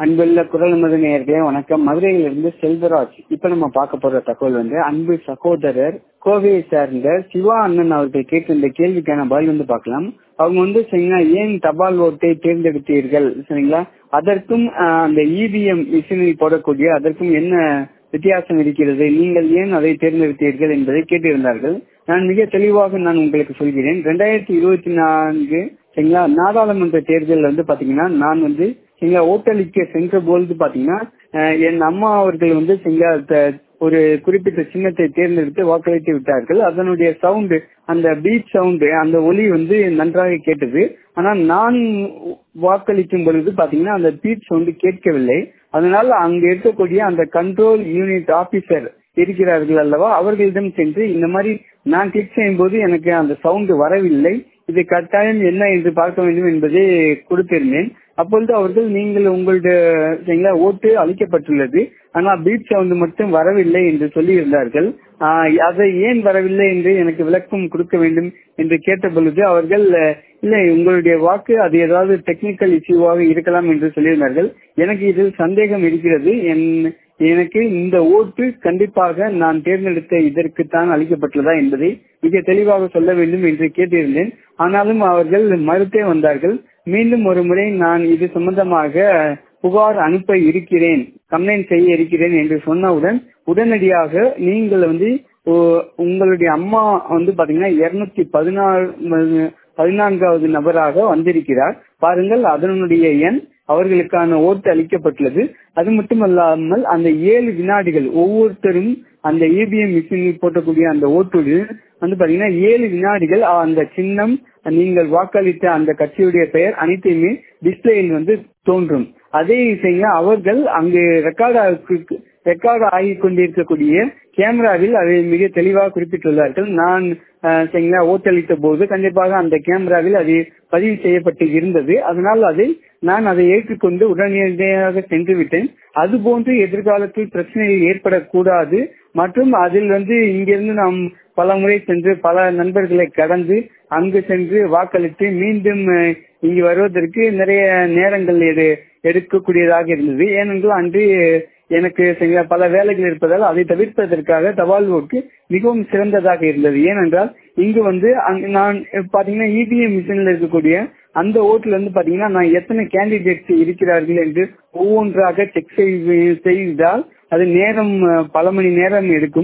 அன்புள்ள குரல் நமது நேயர்களே வணக்கம் மதுரையிலிருந்து செல்வராஜ் இப்ப நம்ம பார்க்க போற தகவல் வந்து அன்பு சகோதரர் கோவையை சார்ந்த சிவா அண்ணன் அவர்கள் கேட்டிருந்த கேள்விக்கான பதில் வந்து பார்க்கலாம் அவங்க வந்து சரிங்களா ஏன் தபால் ஓட்டை தேர்ந்தெடுத்தீர்கள் சரிங்களா அதற்கும் ஆஹ், அந்த இவிஎம் மிஷினில் போடக்கூடிய அதற்கும் என்ன வித்தியாசம் இருக்கிறது நீங்கள் ஏன் அதை தேர்ந்தெடுத்தீர்கள் என்பதை கேட்டிருந்தார்கள் நான் மிக தெளிவாக நான் உங்களுக்கு சொல்கிறேன் ரெண்டாயிரத்தி இருபத்தி நான்கு சரிங்களா நாடாளுமன்ற தேர்தல் வந்து பாத்தீங்கன்னா நான் வந்து சரிங்களா ஓட்டளிக்க சென்ற பொழுது பாத்தீங்கன்னா அஹ், என் அம்மா அவர்கள் வந்து சரிங்களா த- ஒரு குறிப்பிட்ட சின்னத்தை தேர்ந்தெடுத்து வாக்களித்து விட்டார்கள் அதனுடைய சவுண்டு அந்த பீச் சவுண்டு அந்த ஒலி வந்து நன்றாக கேட்டது ஆனால் நான் வாக்களிக்கும் பொழுது பாத்தீங்கன்னா அந்த பீச் சவுண்டு கேட்கவில்லை அதனால அங்க இருக்கக்கூடிய அந்த கண்ட்ரோல் யூனிட் ஆபீசர் இருக்கிறார்கள் அல்லவா அவர்களிடம் சென்று இந்த மாதிரி நான் கிளிக் செய்யும் போது எனக்கு அந்த சவுண்ட் வரவில்லை இது கட்டாயம் என்ன என்று பார்க்க வேண்டும் என்பதை கொடுத்திருந்தேன் அப்பொழுது அவர்கள் நீங்கள் உங்களுடைய சரிங்களா, ஓட்டு அளிக்கப்பட்டுள்ளது ஆனால் பீட் சவுண்ட் மட்டும் வரவில்லை என்று சொல்லியிருந்தார்கள் ஆஹ், அதை ஏன் வரவில்லை என்று எனக்கு விளக்கம் கொடுக்க வேண்டும் என்று கேட்ட பொழுது அவர்கள் அஹ், இல்லை உங்களுடைய வாக்கு அது ஏதாவது டெக்னிக்கல் இஷ்யூவாக இருக்கலாம் என்று சொல்லியிருந்தார்கள் எனக்கு இதில் சந்தேகம் இருக்கிறது என் எனக்கு இந்த ஓட்டு கண்டிப்பாக நான் தேர்ந்தெடுத்த இதற்குத்தான் அளிக்கப்பட்டுள்ளதா என்பதை மிக தெளிவாக சொல்ல வேண்டும் என்று கேட்டிருந்தேன் ஆனாலும் அவர்கள் மறுத்தே வந்தார்கள் மீண்டும் ஒரு முறை நான் இது சம்பந்தமாக புகார் அனுப்ப இருக்கிறேன் கம்ப்ளைண்ட் செய்ய இருக்கிறேன் என்று சொன்னவுடன் உடனடியாக நீங்கள் வந்து உ- உங்களுடைய அம்மா வந்து பாத்தீங்கன்னா இருநூத்தி பதினாறு பதினான்காவது நபராக வந்திருக்கிறார் பாருங்கள் அதனுடைய எண் அவர்களுக்கான ஓட்டு அளிக்கப்பட்டுள்ளது அது மட்டுமல்லாமல் அந்த ஏழு வினாடிகள் ஒவ்வொருத்தரும் அந்த இபிஎம் மிஷினில் போட்டக்கூடிய அந்த ஓட்டு வந்து பாத்தீங்கன்னா ஏழு வினாடிகள் அந்த சின்னம் நீங்கள் வாக்களித்த அந்த கட்சியுடைய பெயர் அனைத்தையுமே டிஸ்பிளேயில் வந்து தோன்றும் அதே செய்ய அவர்கள் அங்கு ரெக்கார்ட் ரெக்கார்ட் ஆகி கொண்டிருக்கக்கூடிய கேமராவில் அதை மிக தெளிவாக குறிப்பிட்டுள்ளார்கள் நான் அஹ், சரிங்களா ஓட்டளித்த போது கண்டிப்பாக அந்த கேமராவில் அது பதிவு செய்யப்பட்டு இருந்தது அதனால் அதை நான் அதை ஏற்றுக்கொண்டு உடனடியாக சென்று விட்டேன் அதுபோன்று எதிர்காலத்தில் பிரச்சனை ஏற்படக்கூடாது மற்றும் அதில் வந்து இங்கிருந்து நாம் பல முறை சென்று பல நண்பர்களை கடந்து அங்கு சென்று வாக்களித்து மீண்டும் அஹ், இங்கு வருவதற்கு நிறைய நேரங்கள் எடு எடுக்கக்கூடியதாக இருந்தது ஏனென்றால் அன்று எனக்கு சில பல வேலைகள் இருப்பதால் அதை தவிர்ப்பதற்காக தபால் ஓட்டு மிகவும் சிறந்ததாக இருந்தது ஏனென்றால் இங்கு வந்து அங்க நான் பாத்தீங்கன்னா இபிஎம் மிஷின்ல இருக்கக்கூடிய அந்த ஓட்டுல வந்து பாத்தீங்கன்னா நான் எத்தனை கேண்டிடேட்ஸ் இருக்கிறார்கள் என்று ஒவ்வொன்றாக செக் செய்தால் அது நேரம் அஹ், பல மணி நேரம் எடுக்கும்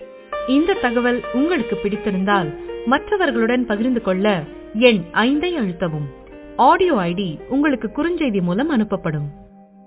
இந்த தகவல் உங்களுக்கு பிடித்திருந்தால் மற்றவர்களுடன் பகிர்ந்து கொள்ள எண் ஐந்தை அழுத்தவும் ஆடியோ ஐடி உங்களுக்கு குறுஞ்செய்தி மூலம் அனுப்பப்படும்